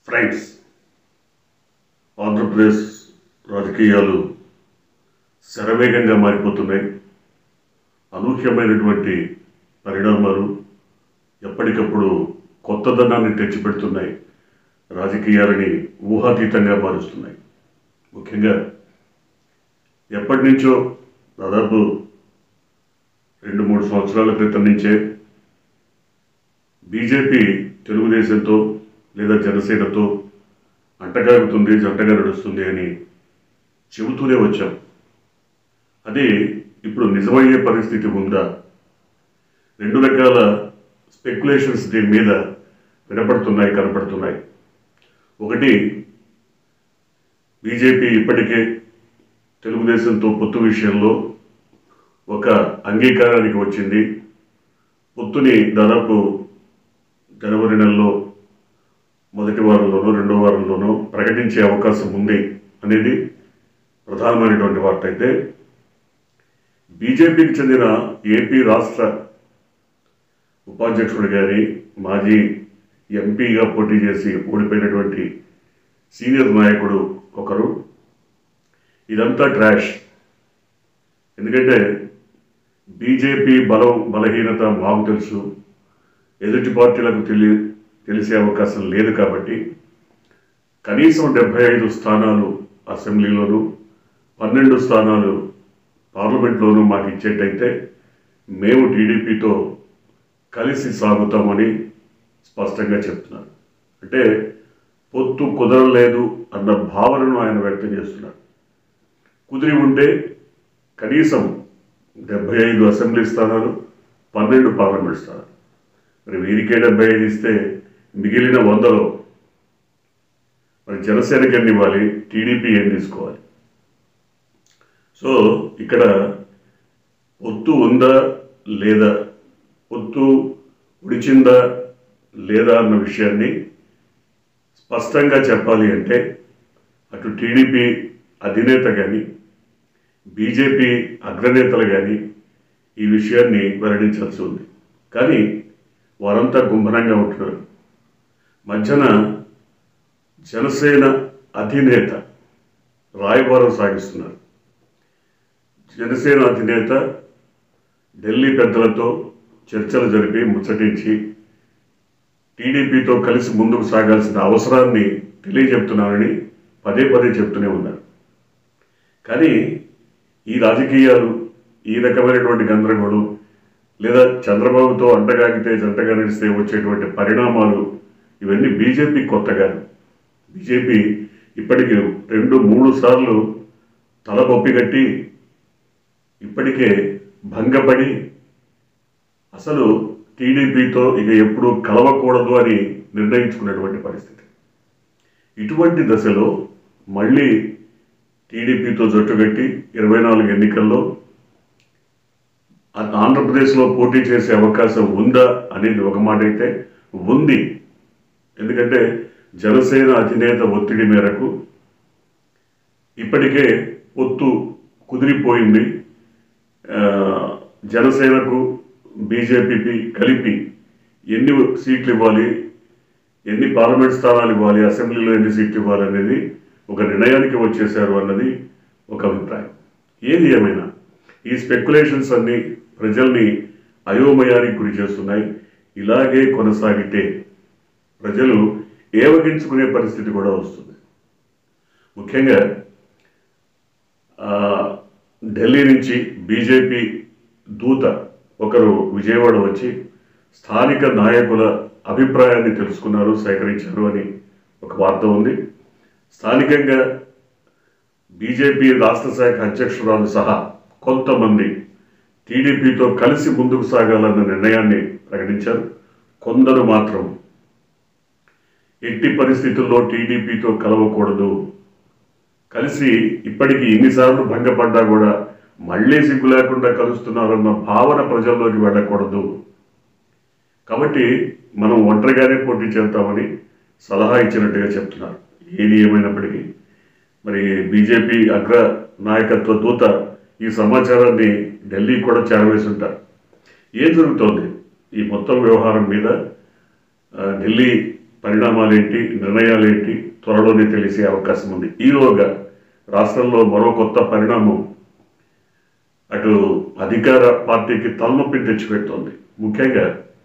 friends Andhra Pradesh రాజకీయాలు శరవేగంగా మారిపోతున్నాయి అనూహ్యమైనటువంటి పరిణామాలు ఎప్పటికప్పుడు కొత్తదనాన్ని తెచ్చిపెడుతున్నాయి రాజకీయాలని ఊహాతీతంగా మారుస్తున్నాయి ముఖ్యంగా ఎప్పటి నుంచో దాదాపు రెండు మూడు సంవత్సరాల క్రితం నుంచే బీజేపీ తెలుగుదేశంతో లేదా జనసేనతో అంటగాగుతుంది జంటగా నడుస్తుంది అని చెబుతూనే వచ్చాం అది ఇప్పుడు నిజమయ్యే పరిస్థితి ఉందా రెండు రకాల స్పెక్యులేషన్స్ దీని మీద వినపడుతున్నాయి కనపడుతున్నాయి ఒకటి బీజేపీ ఇప్పటికే తెలుగుదేశంతో పొత్తు విషయంలో ఒక అంగీకారానికి వచ్చింది పొత్తుని దాదాపు జనవరి నెలలో మొదటి వారంలోనో రెండో వారంలోనో ప్రకటించే అవకాశం ఉంది అనేది ప్రధానమైనటువంటి వార్త అయితే బీజేపీకి చెందిన ఏపీ రాష్ట్ర ఉపాధ్యక్షుడు గారి మాజీ ఎంపీగా పోటీ చేసి ఓడిపోయినటువంటి సీనియర్ నాయకుడు ఒకరు ఇదంతా ట్రాష్ ఎందుకంటే బీజేపీ బలం బలహీనత మాకు తెలుసు ఎదుటి పార్టీలకు తెలి తెలిసే అవకాశం లేదు కాబట్టి కనీసం డెబ్బై ఐదు స్థానాలు అసెంబ్లీలోను పన్నెండు స్థానాలు పార్లమెంట్లోనూ మాకు ఇచ్చేటైతే మేము టీడీపీతో కలిసి సాగుతామని స్పష్టంగా చెప్తున్నారు అంటే పొత్తు కుదరలేదు అన్న భావనను ఆయన వ్యక్తం చేస్తున్నారు కుదిరి ఉంటే కనీసం డెబ్బై ఐదు అసెంబ్లీ స్థానాలు పన్నెండు పార్లమెంట్ స్థానాలు మరి వీరికే డెబ్బై ఐదు ఇస్తే మిగిలిన వందలో మరి జనసేనకి ఎన్ని ఇవ్వాలి టీడీపీ ఏం తీసుకోవాలి సో ఇక్కడ పొత్తు ఉందా లేదా పొత్తు ఉడిచిందా లేదా అన్న విషయాన్ని స్పష్టంగా చెప్పాలి అంటే అటు టీడీపీ అధినేత కానీ బీజేపీ అగ్రనేతలు కానీ ఈ విషయాన్ని వెల్లడించాల్సి ఉంది కానీ వారంతా గుంభనంగా ఉంటున్నారు మధ్యన జనసేన అధినేత రాయబారం సాగిస్తున్నారు జనసేన అధినేత ఢిల్లీ పెద్దలతో చర్చలు జరిపి ముచ్చటించి టీడీపీతో కలిసి ముందుకు సాగాల్సిన అవసరాన్ని తెలియజెప్తున్నానని పదే పదే చెప్తూనే ఉన్నారు కానీ ఈ రాజకీయాలు ఈ రకమైనటువంటి గందరగోళం లేదా చంద్రబాబుతో అంటగాగితే జంటగా నడిస్తే వచ్చేటువంటి పరిణామాలు ఇవన్నీ బీజేపీ కొత్త కాదు బీజేపీ ఇప్పటికి రెండు మూడు సార్లు తలపొప్పి కట్టి ఇప్పటికే భంగపడి అసలు టీడీపీతో ఇక ఎప్పుడు కలవకూడదు అని నిర్ణయించుకున్నటువంటి పరిస్థితి ఇటువంటి దశలో మళ్ళీ టీడీపీతో జట్టుకట్టి ఇరవై నాలుగు ఎన్నికల్లో ఆ- ఆంధ్రప్రదేశ్లో పోటీ చేసే అవకాశం ఉందా అనేది ఒక మాట అయితే ఉంది ఎందుకంటే జనసేన అధినేత ఒత్తిడి మేరకు ఇప్పటికే పొత్తు కుదిరిపోయింది ఆ, జనసేనకు బీజేపీకి కలిపి ఎన్ని సీట్లు ఇవ్వాలి ఎన్ని పార్లమెంట్ స్థానాలు ఇవ్వాలి అసెంబ్లీలో ఎన్ని సీట్లు ఇవ్వాలి అనేది ఒక నిర్ణయానికి వచ్చేశారు అన్నది ఒక అభిప్రాయం ఏది ఏమైనా ఈ స్పెక్యులేషన్స్ అన్ని ప్రజల్ని అయోమయానికి గురి చేస్తున్నాయి ఇలాగే కొనసాగితే ప్రజలు ఏవగించుకునే పరిస్థితి కూడా వస్తుంది ముఖ్యంగా ఆ, ఢిల్లీ నుంచి బీజేపీ దూత ఒకరు విజయవాడ వచ్చి స్థానిక నాయకుల అభిప్రాయాన్ని తెలుసుకున్నారు సేకరించారు అని ఒక వార్త ఉంది స్థానికంగా బీజేపీ రాష్ట్ర శాఖ అధ్యక్షురాలు సహా కొంతమంది టీడీపీతో కలిసి ముందుకు సాగాలన్న నిర్ణయాన్ని ప్రకటించారు కొందరు మాత్రం ఎట్టి పరిస్థితుల్లో టీడీపీతో కలవకూడదు కలిసి ఇప్పటికి ఎన్నిసార్లు భంగపడ్డా కూడా మళ్ళీ సిగ్గు లేకుండా కలుస్తున్నారన్న భావన ప్రజల్లోకి వెళ్ళకూడదు కాబట్టి మనం ఒంటరిగానే పోటీ చేద్దామని సలహా ఇచ్చినట్టుగా చెప్తున్నారు ఏది ఏమైనప్పటికీ మరి బీజేపీ అగ్ర నాయకత్వ దూత ఈ సమాచారాన్ని ఢిల్లీ కూడా చేరవేసి ఉంటారు ఏం జరుగుతోంది ఈ మొత్తం వ్యవహారం మీద ఆ, ఢిల్లీ పరిణామాలేంటి నిర్ణయాలేంటి త్వరలోనే తెలిసే అవకాశం ఉంది ఈలోగా రాష్ట్రంలో మరో కొత్త పరిణామం అటు అధికార పార్టీకి తలనొప్పిని తెచ్చిపెడుతోంది ముఖ్యంగా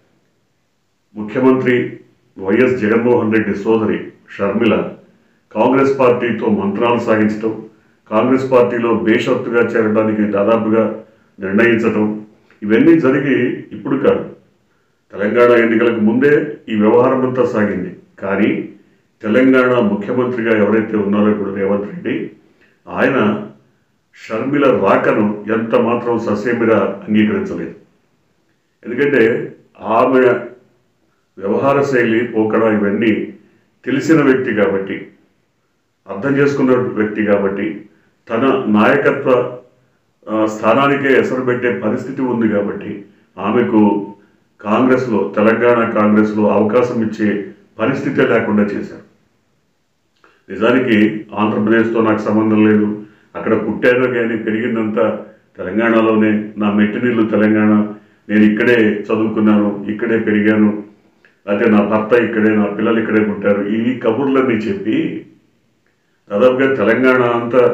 ముఖ్యమంత్రి వైఎస్ జగన్మోహన్ రెడ్డి సోదరి షర్మిల కాంగ్రెస్ పార్టీతో మంత్రాలు సాగించడం కాంగ్రెస్ పార్టీలో బేషరతుగా చేరడానికి దాదాపుగా నిర్ణయించటం ఇవన్నీ జరిగి ఇప్పుడు కాదు తెలంగాణ ఎన్నికలకు ముందే ఈ వ్యవహారం అంతా సాగింది కానీ తెలంగాణ ముఖ్యమంత్రిగా ఎవరైతే ఉన్నారో ఇప్పుడు రేవంత్ రెడ్డి ఆయన షర్మిల రాకను ఎంత మాత్రం ససేమిరా అంగీకరించలేదు ఎందుకంటే ఆమె వ్యవహార శైలి పోకడ ఇవన్నీ తెలిసిన వ్యక్తి కాబట్టి అర్థం చేసుకున్న వ్యక్తి కాబట్టి తన నాయకత్వ ఆ, స్థానానికే ఎసరు పెట్టే పరిస్థితి ఉంది కాబట్టి ఆమెకు కాంగ్రెస్లో తెలంగాణ కాంగ్రెస్లో అవకాశం ఇచ్చే పరిస్థితే లేకుండా చేశారు నిజానికి ఆంధ్రప్రదేశ్తో నాకు సంబంధం లేదు అక్కడ పుట్టాను కానీ పెరిగిందంతా తెలంగాణలోనే నా మెట్టినీళ్ళు తెలంగాణ నేను ఇక్కడే చదువుకున్నాను ఇక్కడే పెరిగాను అయితే నా భర్త ఇక్కడే నా పిల్లలు ఇక్కడే పుట్టారు ఈ కబుర్లన్నీ చెప్పి దాదాపుగా తెలంగాణ అంతా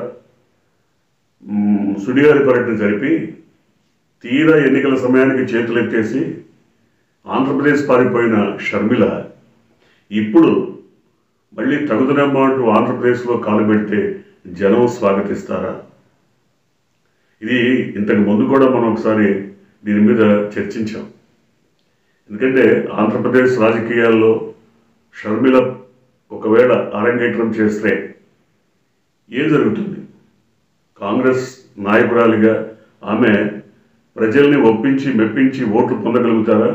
మ్, సుడిగాలి పర్యటన జరిపి తీరా ఎన్నికల సమయానికి చేతులెత్తేసి ఆంధ్రప్రదేశ్ పారిపోయిన షర్మిల ఇప్పుడు మళ్ళీ తగుదనమ్మా అంటూ ఆంధ్రప్రదేశ్లో కాలు పెడితే జనం స్వాగతిస్తారా ఇది ఇంతకు ముందు కూడా మనం ఒకసారి దీని మీద చర్చించాం ఎందుకంటే ఆంధ్రప్రదేశ్ రాజకీయాల్లో షర్మిల ఒకవేళ అరంగేట్రం చేస్తే ఏం జరుగుతుంది కాంగ్రెస్ నాయకురాలిగా ఆమె ప్రజల్ని ఒప్పించి మెప్పించి ఓట్లు పొందగలుగుతారా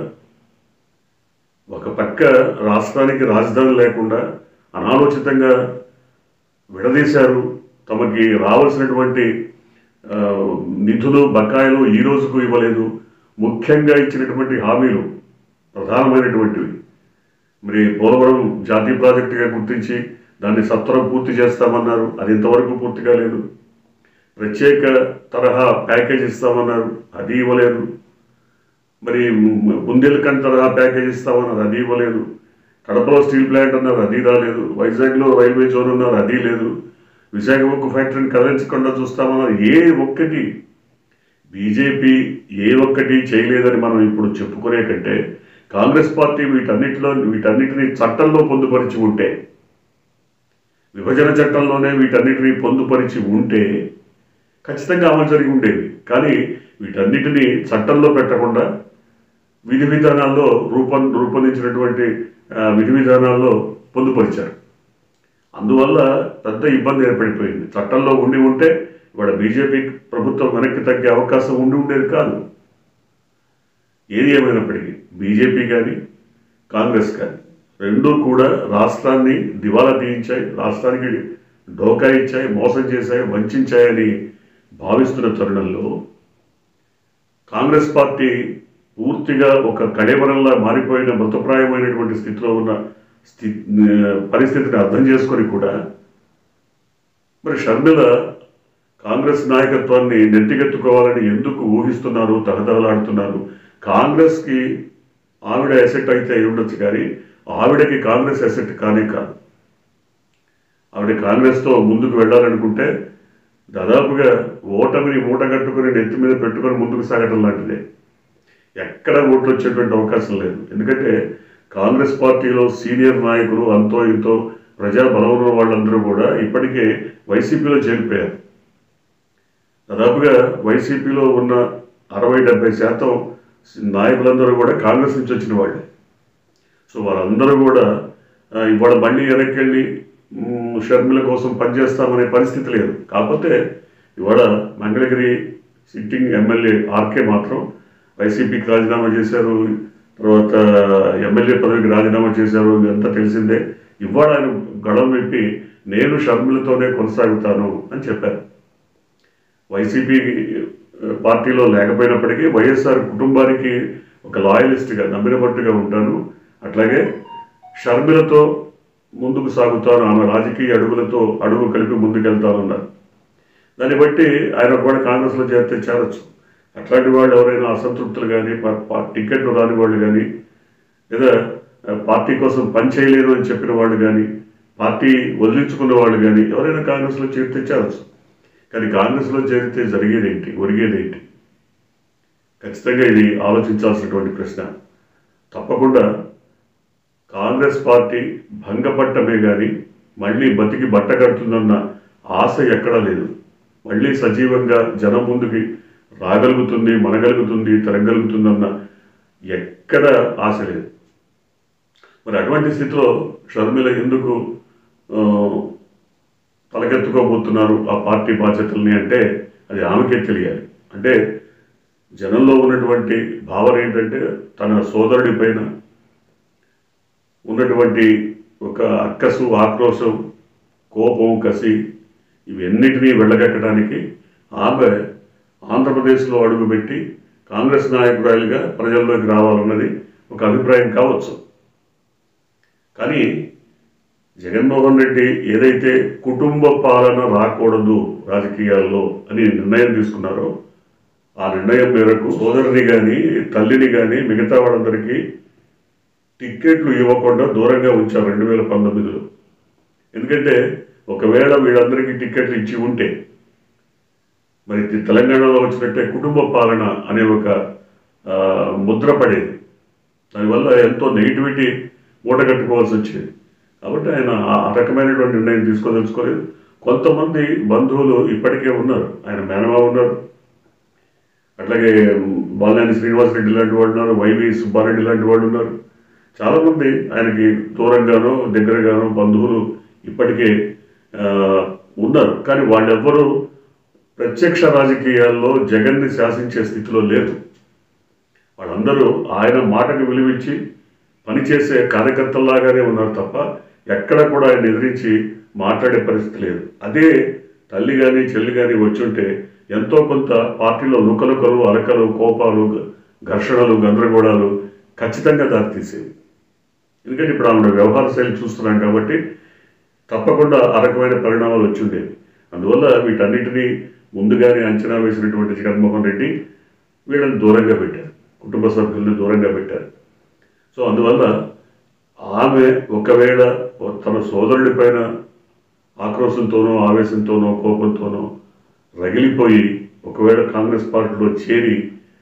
ఒక పక్క రాష్ట్రానికి రాజధాని లేకుండా అనాలోచితంగా విడదీశారు తమకి రావాల్సినటువంటి ఆ, నిధులు బకాయిలు ఈ రోజుకు ఇవ్వలేదు ముఖ్యంగా ఇచ్చినటువంటి హామీలు ప్రధానమైనటువంటివి మరి పోలవరం జాతీయ ప్రాజెక్టుగా గుర్తించి దాన్ని సత్వరం పూర్తి చేస్తామన్నారు అది ఇంతవరకు పూర్తి కాలేదు ప్రత్యేక తరహా ప్యాకేజ్ ఇస్తామన్నారు అది ఇవ్వలేదు మరి బుందేల్ఖండ్ తరహా ప్యాకేజ్ ఇస్తామన్నారు అది ఇవ్వలేదు కడపలో స్టీల్ ప్లాంట్ అన్నారు అది రాలేదు వైజాగ్లో రైల్వే జోన్ అన్నారు అది లేదు విశాఖ ఉక్కు ఫ్యాక్టరీని కదలించకుండా చూస్తామన్నారు ఏ ఒక్కటి బీజేపీ ఏ ఒక్కటి చేయలేదని మనం ఇప్పుడు చెప్పుకునే కంటే కాంగ్రెస్ పార్టీ వీటన్నిటిలో వీటన్నిటిని చట్టంలో పొందుపరిచి ఉంటే విభజన చట్టంలోనే వీటన్నిటిని పొందుపరిచి ఉంటే ఖచ్చితంగా అమలు జరిగి ఉండేవి కానీ వీటన్నిటిని చట్టంలో పెట్టకుండా విధి విధానాల్లో రూపొం రూపొందించినటువంటి ఆ, విధి విధానాల్లో పొందుపరిచారు అందువల్ల పెద్ద ఇబ్బంది ఏర్పడిపోయింది చట్టంలో ఉండి ఉంటే ఇవాళ బీజేపీ ప్రభుత్వం వెనక్కి తగ్గే అవకాశం ఉండి ఉండేది కాదు ఏది ఏమైనప్పటికీ బీజేపీ కానీ కాంగ్రెస్ కానీ రెండూ కూడా రాష్ట్రాన్ని దివాలా తీయించాయి రాష్ట్రానికి డోకా ఇచ్చాయి మోసం చేశాయి వంచాయని భావిస్తున్న తరుణంలో కాంగ్రెస్ పార్టీ పూర్తిగా ఒక కడేబరంలా మారిపోయిన మృతప్రాయమైనటువంటి స్థితిలో ఉన్న స్థి పరిస్థితిని అర్థం చేసుకొని కూడా మరి షర్మిల కాంగ్రెస్ నాయకత్వాన్ని నెత్తికెత్తుకోవాలని ఎందుకు ఊహిస్తున్నారు తహతహలాడుతున్నారు కాంగ్రెస్కి ఆవిడ ఎసెట్ అయితే అయి ఉండొచ్చు కానీ ఆవిడకి కాంగ్రెస్ ఎసెట్ కానే కాదు ఆవిడ కాంగ్రెస్తో ముందుకు వెళ్ళాలనుకుంటే దాదాపుగా ఓటమిని మూట కట్టుకుని నెత్తి మీద పెట్టుకొని ముందుకు సాగటం లాంటిదే ఎక్కడ ఓట్లు వచ్చేటువంటి అవకాశం లేదు ఎందుకంటే కాంగ్రెస్ పార్టీలో సీనియర్ నాయకులు అంతో ఇంతో ప్రజా బలం ఉన్న వాళ్ళందరూ కూడా ఇప్పటికే వైసీపీలో చేరిపోయారు దాదాపుగా వైసీపీలో ఉన్న అరవై డెబ్బై శాతం నాయకులందరూ కూడా కాంగ్రెస్ నుంచి వచ్చిన వాళ్ళే సో వాళ్ళందరూ కూడా ఆ, ఇవాళ మళ్ళీ వెనక్కి వెళ్ళి మ్, షర్మిల కోసం పనిచేస్తామనే పరిస్థితి లేదు కాకపోతే ఇవాళ మంగళగిరి సిట్టింగ్ ఎమ్మెల్యే ఆర్కే మాత్రం వైసీపీకి రాజీనామా చేశారు తర్వాత ఎమ్మెల్యే పదవికి రాజీనామా చేశారు ఇదంతా తెలిసిందే ఇవాళ ఆయన గడవ విప్పి నేను షర్మిలతోనే కొనసాగుతాను అని చెప్పారు వైసీపీ పార్టీలో లేకపోయినప్పటికీ వైఎస్ఆర్ కుటుంబానికి ఒక లాయలిస్ట్గా నమ్మినపట్టుగా ఉంటాను అట్లాగే షర్మిలతో ముందుకు సాగుతాను ఆమె రాజకీయ అడుగులతో అడుగు కలిపి ముందుకెళ్తానన్నారు దాన్ని బట్టి ఆయన కూడా కాంగ్రెస్లో చేరితే చేరొచ్చు అట్లాంటి వాళ్ళు ఎవరైనా అసంతృప్తులు కానీ టికెట్లు రాని వాళ్ళు కానీ లేదా ఆ, పార్టీ కోసం పనిచేయలేరు అని చెప్పిన వాళ్ళు కానీ పార్టీ వదిలించుకున్న వాళ్ళు కానీ ఎవరైనా కాంగ్రెస్లో చేరితే చేరచ్చు కానీ కాంగ్రెస్లో చేరితే జరిగేదేంటి ఒరిగేదేంటి ఖచ్చితంగా ఇది ఆలోచించాల్సినటువంటి ప్రశ్న తప్పకుండా కాంగ్రెస్ పార్టీ భంగపట్టమే కానీ మళ్ళీ బతికి బట్ట కడుతుందన్న ఆశ ఎక్కడా లేదు మళ్ళీ సజీవంగా జనం ముందుకి రాగలుగుతుంది మనగలుగుతుంది తిరగలుగుతుందన్న ఎక్కడ ఆశ లేదు మరి అటువంటి స్థితిలో షర్మిల ఎందుకు ఆ, తలకెత్తుకోబోతున్నారు ఆ పార్టీ బాధ్యతల్ని అంటే అది ఆమెకే తెలియాలి అంటే జనంలో ఉన్నటువంటి భావన ఏంటంటే తన సోదరుడి పైన ఉన్నటువంటి ఒక అక్కసు ఆక్రోశం కోపం కసి ఇవన్నిటినీ వెళ్ళగక్కడానికి ఆమె ఆంధ్రప్రదేశ్లో అడుగుపెట్టి కాంగ్రెస్ నాయకురాలిగా ప్రజల్లోకి రావాలన్నది ఒక అభిప్రాయం కావచ్చు కానీ జగన్మోహన్ రెడ్డి ఏదైతే కుటుంబ పాలన రాకూడదు రాజకీయాల్లో అని నిర్ణయం తీసుకున్నారో ఆ నిర్ణయం మేరకు సోదరుని కానీ తల్లిని కానీ మిగతా వాళ్ళందరికీ టిక్కెట్లు ఇవ్వకుండా దూరంగా ఉంచారు రెండు వేల పంతొమ్మిదిలో ఎందుకంటే ఒకవేళ వీళ్ళందరికీ టిక్కెట్లు ఇచ్చి ఉంటే మరి ఇది తెలంగాణలో వచ్చినట్టే కుటుంబ పాలన అనే ఒక ఆ, ముద్ర పడేది దానివల్ల ఎంతో నెగిటివిటీ మూటగట్టుకోవాల్సి వచ్చేది కాబట్టి ఆయన ఆ ఆ రకమైనటువంటి నిర్ణయం తీసుకోదలుచుకోలేదు కొంతమంది బంధువులు ఇప్పటికే ఉన్నారు ఆయన మేనమా ఉన్నారు అట్లాగే బాలినేని శ్రీనివాసరెడ్డి లాంటి వాళ్ళు ఉన్నారు వైవి సుబ్బారెడ్డి లాంటి వాళ్ళు ఉన్నారు చాలామంది ఆయనకి దూరంగానో దగ్గరగానో బంధువులు ఇప్పటికే ఆ, ఉన్నారు కానీ వాళ్ళెవ్వరూ ప్రత్యక్ష రాజకీయాల్లో జగన్ని శాసించే స్థితిలో లేదు వాళ్ళందరూ ఆయన మాటకు విలువించి పనిచేసే కార్యకర్తల్లాగానే ఉన్నారు తప్ప ఎక్కడ కూడా ఆయన ఎదిరించి మాట్లాడే పరిస్థితి లేదు అదే తల్లి కానీ చెల్లి కానీ వచ్చుంటే ఎంతో కొంత పార్టీలో లుకలుకలు అలకలు కోపాలు గ- ఘర్షణలు గందరగోళాలు ఖచ్చితంగా దారితీసేవి ఎందుకంటే ఇప్పుడు ఆమె వ్యవహార శైలి చూస్తున్నాం కాబట్టి తప్పకుండా ఆ రకమైన పరిణామాలు వచ్చి ఉండేవి అందువల్ల వీటన్నిటినీ ముందుగానే అంచనా వేసినటువంటి జగన్మోహన్ రెడ్డి వీళ్ళని దూరంగా పెట్టారు కుటుంబ సభ్యుల్ని దూరంగా పెట్టారు సో అందువల్ల ఆమె ఒకవేళ తన సోదరుడి పైన ఆక్రోశంతోనో ఆవేశంతోనో కోపంతోనో రగిలిపోయి ఒకవేళ కాంగ్రెస్ పార్టీలో చేరి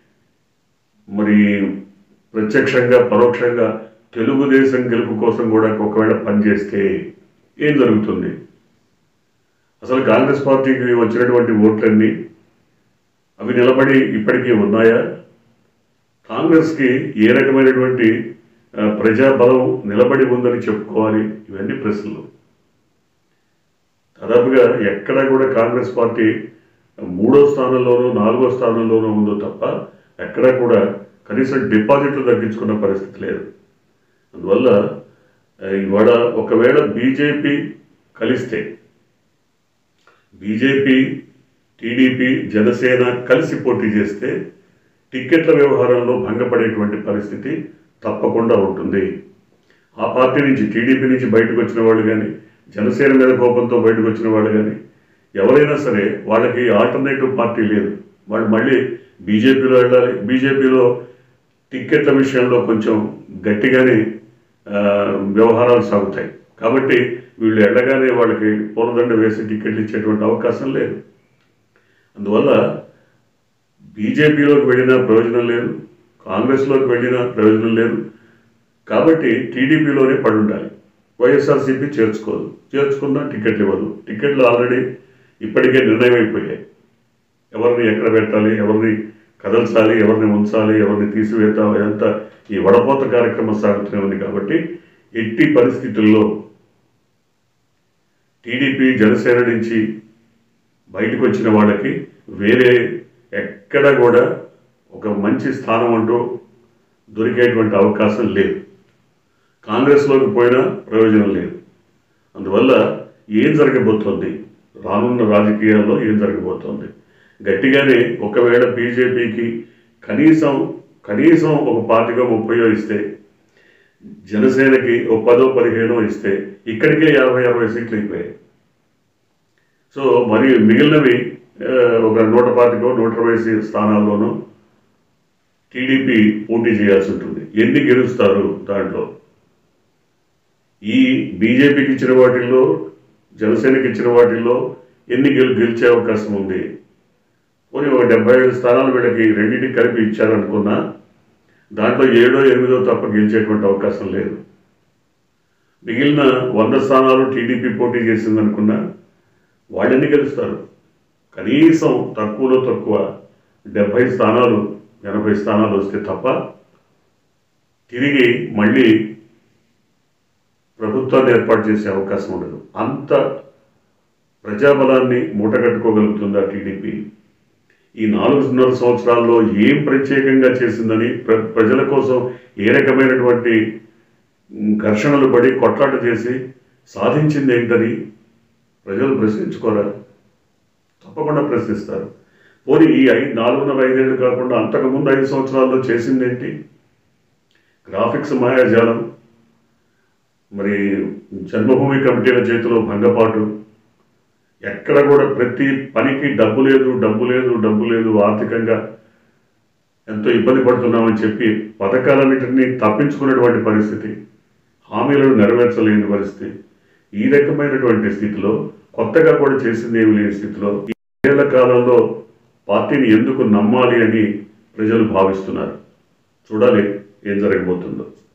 మరి ప్రత్యక్షంగా పరోక్షంగా తెలుగుదేశం గెలుపు కోసం కూడా ఒకవేళ పనిచేస్తే ఏం జరుగుతుంది అసలు కాంగ్రెస్ పార్టీకి వచ్చినటువంటి ఓట్లన్నీ అవి నిలబడి ఇప్పటికీ ఉన్నాయా కాంగ్రెస్కి ఏ రకమైనటువంటి ఆ, ప్రజాబలం నిలబడి ఉందని చెప్పుకోవాలి ఇవన్నీ ప్రశ్నలు దాదాపుగా ఎక్కడ కూడా కాంగ్రెస్ పార్టీ మూడో స్థానంలోనూ నాలుగో స్థానంలోనూ ఉందో తప్ప ఎక్కడ కూడా కనీసం డిపాజిట్లు తగ్గించుకున్న పరిస్థితి లేదు అందువల్ల ఆ, ఇవాళ ఒకవేళ బీజేపీ కలిస్తే బీజేపీ టీడీపీ జనసేన కలిసి పోటీ చేస్తే టిక్కెట్ల వ్యవహారంలో భంగపడేటువంటి పరిస్థితి తప్పకుండా ఉంటుంది ఆ పార్టీ నుంచి టీడీపీ నుంచి బయటకు వచ్చిన వాళ్ళు కానీ జనసేన మీద కోపంతో బయటకు వచ్చిన వాళ్ళు కానీ ఎవరైనా సరే వాళ్ళకి ఆల్టర్నేటివ్ పార్టీ లేదు వాళ్ళు మళ్ళీ బీజేపీలో వెళ్ళాలి బీజేపీలో టిక్కెట్ల విషయంలో కొంచెం గట్టిగానే ఆ, వ్యవహారాలు సాగుతాయి కాబట్టి వీళ్ళు వెళ్ళగానే వాళ్ళకి పూలదండ వేసి టిక్కెట్లు ఇచ్చేటువంటి అవకాశం లేదు అందువల్ల బీజేపీలోకి వెళ్ళినా ప్రయోజనం లేదు కాంగ్రెస్లోకి వెళ్ళినా ప్రయోజనం లేదు కాబట్టి టీడీపీలోనే పడి ఉండాలి వైఎస్ఆర్సీపీ చేర్చుకోదు చేర్చుకున్నా టికెట్లు ఇవ్వదు టికెట్లు ఆల్రెడీ ఇప్పటికే నిర్ణయం అయిపోయాయి ఎవరిని ఎక్కడ పెట్టాలి ఎవరిని కదల్చాలి ఎవరిని ఉంచాలి ఎవరిని తీసివేద్దాం ఇదంతా ఈ వడపోత కార్యక్రమం సాగుతూనే ఉంది కాబట్టి ఎట్టి పరిస్థితుల్లో టీడీపీ జనసేన నుంచి బయటకు వచ్చిన వాళ్ళకి వేరే ఎక్కడ కూడా ఒక మంచి స్థానం అంటూ దొరికేటువంటి అవకాశం లేదు కాంగ్రెస్లోకి పోయినా ప్రయోజనం లేదు అందువల్ల ఏం జరగబోతోంది రానున్న రాజకీయాల్లో ఏం జరగబోతోంది గట్టిగానే ఒకవేళ బీజేపీకి కనీసం కనీసం ఒక పార్టీగా ముప్పయో ఇస్తే జనసేనకి ఒక పదో పదిహేనో ఇస్తే ఇక్కడికే యాభై అరవై సీట్లు అయిపోయాయి సో మరి మిగిలినవి ఆ, ఒక నూట పాతికో నూట ఇరవై సీ- స్థానాల్లోనూ టీడీపీ పోటీ చేయాల్సి ఉంటుంది ఎన్ని గెలుస్తారు దాంట్లో ఈ బీజేపీకి ఇచ్చిన వాటిల్లో జనసేనకి ఇచ్చిన వాటిల్లో ఎన్ని గెలు గెలిచే అవకాశం ఉంది పోనీ ఒక డెబ్బై ఐదు స్థానాలు వీళ్ళకి రెండింటికి కలిపి ఇచ్చారనుకున్నా దాంట్లో ఏడో ఎనిమిదో తప్ప గెలిచేటువంటి అవకాశం లేదు మిగిలిన వంద స్థానాలు టీడీపీ పోటీ చేసిందనుకున్నా వాళ్ళని గెలుస్తారు కనీసం తక్కువలో తక్కువ డెబ్బై స్థానాలు ఎనభై స్థానాలు వస్తే తప్ప తిరిగి మళ్ళీ ప్రభుత్వాన్ని ఏర్పాటు చేసే అవకాశం ఉండదు అంత ప్రజాబలాన్ని మూటగట్టుకోగలుగుతుందా టీడీపీ ఈ నాలుగున్నర సంవత్సరాల్లో ఏం ప్రత్యేకంగా చేసిందని ప్ర ప్రజల కోసం ఏ రకమైనటువంటి మ్, ఘర్షణలు పడి కొట్లాట చేసి సాధించింది ఏంటని ప్రజలు ప్రశ్నించుకోరా తప్పకుండా ప్రశ్నిస్తారు పోనీ ఈ ఐదు నాలుగున్నర ఐదేళ్ళు కాకుండా అంతకుముందు ఐదు సంవత్సరాల్లో చేసింది ఏంటి గ్రాఫిక్స్ మాయాజాలం మరి జన్మభూమి కమిటీల చేతిలో భంగపాటు ఎక్కడ కూడా ప్రతి పనికి డబ్బు లేదు డబ్బు లేదు డబ్బు లేదు ఆర్థికంగా ఎంతో ఇబ్బంది పడుతున్నామని చెప్పి పథకాలన్నింటినీ తప్పించుకున్నటువంటి పరిస్థితి హామీలను నెరవేర్చలేని పరిస్థితి ఈ రకమైనటువంటి స్థితిలో కొత్తగా కూడా చేసింది ఏమి లేని స్థితిలో ఈ ఏళ్ల కాలంలో పార్టీని ఎందుకు నమ్మాలి అని ప్రజలు భావిస్తున్నారు చూడాలి ఏం జరగబోతుందో